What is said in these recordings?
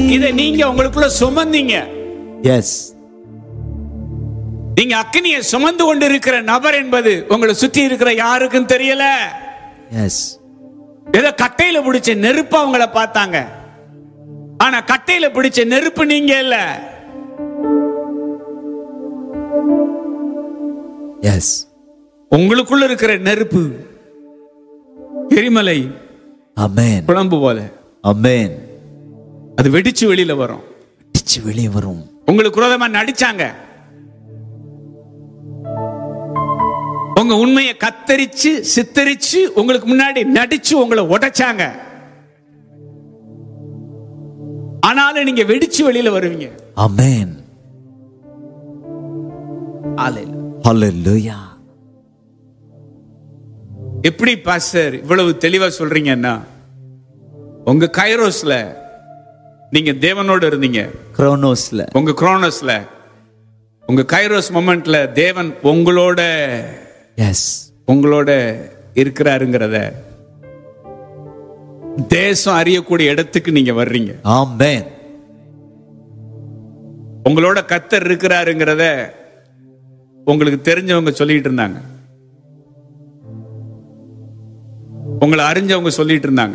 இதை நீங்க உங்களுக்குள்ள சுமந்தீங்க எஸ் நீங்க அக்னியை சுமந்து கொண்டு இருக்கிற நபர் என்பது உங்களை சுத்தி இருக்கிற யாருக்கும் தெரியல எஸ் ஏதோ கட்டையில பிடிச்ச நெருப்பு அவங்கள பார்த்தாங்க ஆனா கட்டையில பிடிச்ச நெருப்பு நீங்க இல்ல எஸ் உங்களுக்குள்ள இருக்கிற நெருப்பு எரிமலை அமேன் குழம்பு போல அமேன் அது வெடிச்சு வெளியில வரும் அடிச்சு வெளியே வரும் உங்களுக்கு விரோதமா நடிச்சாங்க உங்க உண்மையை கத்தரிச்சு சித்தரிச்சு உங்களுக்கு முன்னாடி நடிச்சு உங்களை உடைச்சாங்க ஆனாலும் நீங்க வெடிச்சு வெளியில வருவீங்க அமேன் ஹalleluya எப்படி பாஸ்டர் இவ்வளவு தெளிவா சொல்றீங்கன்னா உங்க கைரோஸ்ல நீங்க தேவனோடு இருந்தீங்க குரோனோஸ்ல உங்க குரோனோஸ்ல உங்க கைரோஸ் மொமெண்ட்ல தேவன் உங்களோட எஸ் உங்களோட இருக்கிறாருங்கிறத தேசம் அறியக்கூடிய இடத்துக்கு நீங்க வர்றீங்க ஆமென் உங்களோட கத்தர் இருக்கிறாருங்கிறத உங்களுக்கு தெரிஞ்சவங்க சொல்லிட்டு இருந்தாங்க உங்களை அறிஞ்சவங்க சொல்லிட்டு இருந்தாங்க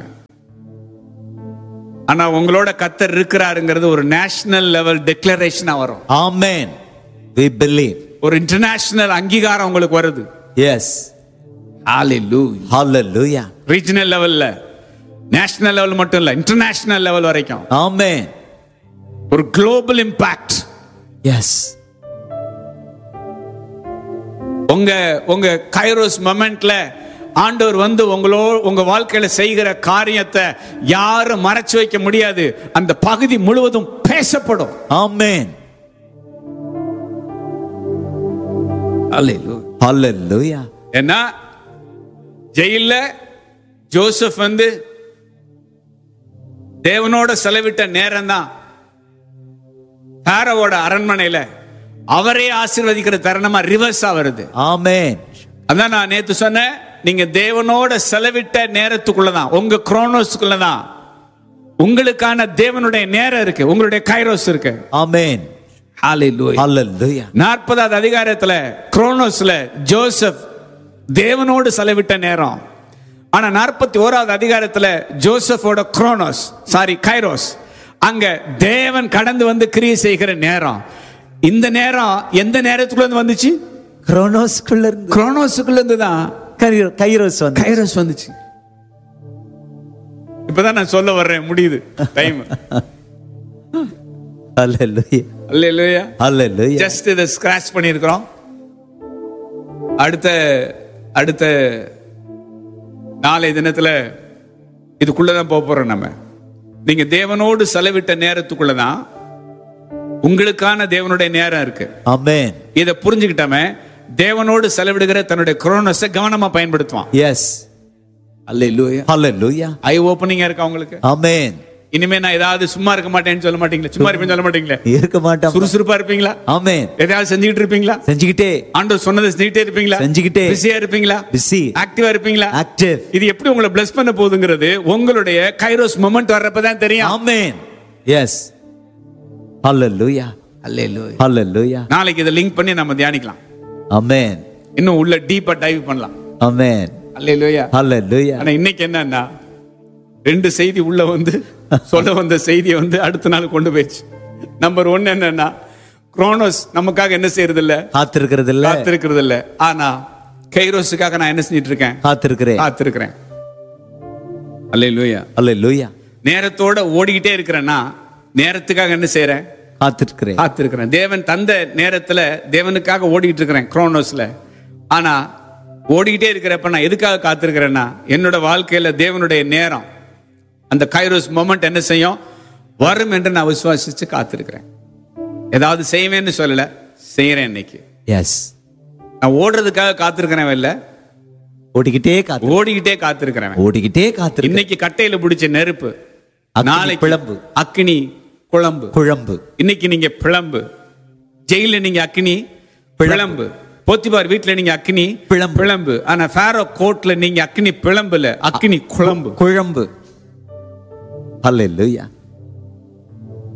ஆனா உங்களோட கத்தர் இருக்கிறாருங்கிறது ஒரு நேஷனல் லெவல் டெக்ளரேஷனா வரும் ஆமென் we believe ஒரு இன்டர்நேஷனல் அங்கீகாரம் உங்களுக்கு வருது yes hallelujah ரீஜனல் லெவல்ல நேஷனல் லெவல் மட்டும் இல்ல இன்டர்நேஷனல் லெவல் வரைக்கும் ஆமென் ஒரு குளோபல் இம்பாக்ட் எஸ் உங்க உங்க கைரோஸ் மொமெண்ட்ல ஆண்டவர் வந்து உங்களோ உங்க வாழ்க்கையில செய்கிற காரியத்தை யாரும் மறைச்சு வைக்க முடியாது அந்த பகுதி முழுவதும் பேசப்படும் ஆமென் hallelujah ஏன்னா ஜெயில்ல ஜோசப் வந்து தேவனோட செலவிட்ட நேரம் தான் பாரவோட அரண்மனையில அவரே ஆசீர்வதிக்கிற தருணமா ரிவர்ஸா வருது ஆமென் அதான் நான் நேத்து சொன்னேன் நீங்க தேவனோட செலவிட்ட நேரத்துக்குள்ளதான் உங்க குரோனோஸ்க்குள்ளதான் உங்களுக்கான தேவனுடைய நேரம் இருக்கு உங்களுடைய கைரோஸ் இருக்கு ஆமென் hallelujah நாற்பதாவது அதிகாரத்துல குரோனோஸ்ல ஜோசப் தேவனோடு செலவிட்ட நேரம் ஆனா நாற்பத்தி ஓராவது அதிகாரத்துல ஜோசப்போட குரோனோஸ் சாரி கைரோஸ் அங்க தேவன் கடந்து வந்து கிரியை செய்கிற நேரம் இந்த நேரம் எந்த நேரத்துக்குள்ள இருந்து வந்துச்சு குரோனோஸ்குள்ள இருந்து குரோனோஸுக்குள்ள இருந்து தான் கைரோ- கைரோஸ் வந்து கைரோஸ் வந்துச்சு இப்பதான் நான் சொல்ல வர்றேன் முடியுது டைம் hallelujah இல்லையா hallelujah ஜஸ்ட் இதை ஸ்கிராச் பண்ணியிருக்கிறோம் அடுத்த அடுத்த நாளை தினத்துல இதுக்குள்ளதான் போக போறோம் நம்ம நீங்க தேவனோடு செலவிட்ட நேரத்துக்குள்ளதான் உங்களுக்கான தேவனுடைய நேரம் இருக்கு ஆமென் இதை புரிஞ்சுக்கிட்டாம தேவனோடு செலவிடுகிற தன்னுடைய குரோனஸை கவனமா பயன்படுத்துவான் எஸ் அல்ல hallelujah ஐ ஓப்பனிங்கா இருக்கா உங்களுக்கு ஆமென் இனிமே நான் ஏதாவது சும்மா இருக்க மாட்டேன்னு சொல்ல மாட்டீங்களா சும்மா இருப்பேன்னு சொல்ல மாட்டீங்களா இருக்க மாட்டோம் சுறுசுறுப்பா இருப்பீங்களா ஆமென் எதையாவது செஞ்சுக்கிட்டு இருப்பீங்களா செஞ்சுக்கிட்டே ஆண்டவர் சொன்னதை செஞ்சுக்கிட்டே இருப்பீங்களா செஞ்சுக்கிட்டே. பிஸியா இருப்பீங்களா பிஸி ஆக்டிவா இருப்பீங்களா ஆக்டிவ் இது எப்படி உங்களை பிளஸ் பண்ண போகுதுங்கிறது உங்களுடைய கைரோஸ் மொமெண்ட் வர்றப்பதான் தெரியும் ஆமென் எஸ் hallelujah hallelujah நாளைக்கு இதை லிங்க் பண்ணி நம்ம தியானிக்கலாம் ஆமென் இன்னும் உள்ள டீப்பா டைவ் பண்ணலாம் ஆமென் அல்லேலூயா hallelujah ஆனா இன்னைக்கு என்னன்னா ரெண்டு செய்தி உள்ள வந்து சொல்ல வந்த செய்தியை வந்து அடுத்த நாள் கொண்டு போயிடுச்சு நம்பர் ஒன் என்னன்னா குரோனோஸ் நமக்காக என்ன செய்யறது இல்ல காத்திருக்கிறது இல்ல காத்திருக்கிறது இல்ல ஆனா கைரோஸுக்காக நான் என்ன செஞ்சிட்டு இருக்கேன் காத்திருக்கிறேன் காத்திருக்கிறேன் அல்லேலூயா hallelujah நேரத்தோட ஓடிக்கிட்டே இருக்கிறேன்னா நேரத்துக்காக என்ன செய்யறேன் காத்திருக்கிறேன் காத்திருக்கிறேன் தேவன் தந்த நேரத்துல தேவனுக்காக ஓடிக்கிட்டு இருக்கிறேன் குரோனோஸ்ல ஆனா ஓடிக்கிட்டே இருக்கிறப்ப நான் எதுக்காக காத்திருக்கிறேன்னா என்னோட வாழ்க்கையில தேவனுடைய நேரம் அந்த கைரோஸ் மொமெண்ட் என்ன செய்யும் வரும் என்று நான் விசுவாசிச்சு காத்திருக்கிறேன் ஏதாவது செய்வேன்னு சொல்லல செய்யறேன் இன்னைக்கு எஸ் நான் ஓடுறதுக்காக காத்திருக்கிறேன் இல்ல ஓடிக்கிட்டே காத்து ஓடிக்கிட்டே காத்திருக்கிறேன் ஓடிக்கிட்டே காத்திருக்கிறேன் இன்னைக்கு கட்டையில பிடிச்ச நெருப்பு அக்கினி நாளைக்கு பிளம்பு. அக்கினி குழம்பு குழம்பு இன்னைக்கு நீங்க பிளம்பு ஜெயில நீங்க அக்கினி பிளம்பு போத்திபார் வீட்ல நீங்க அக்கினி பிளம்பு. பிளம்பு ஆனா ஃபேரோ கோட்ல நீங்க அக்கினி பிளம்புல அக்கினி குழம்பு குழம்பு hallelujah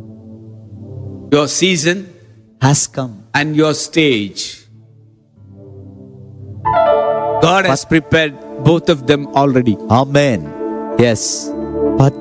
your season has come. and your stage. God has prepared both of them already. Amen. Yes.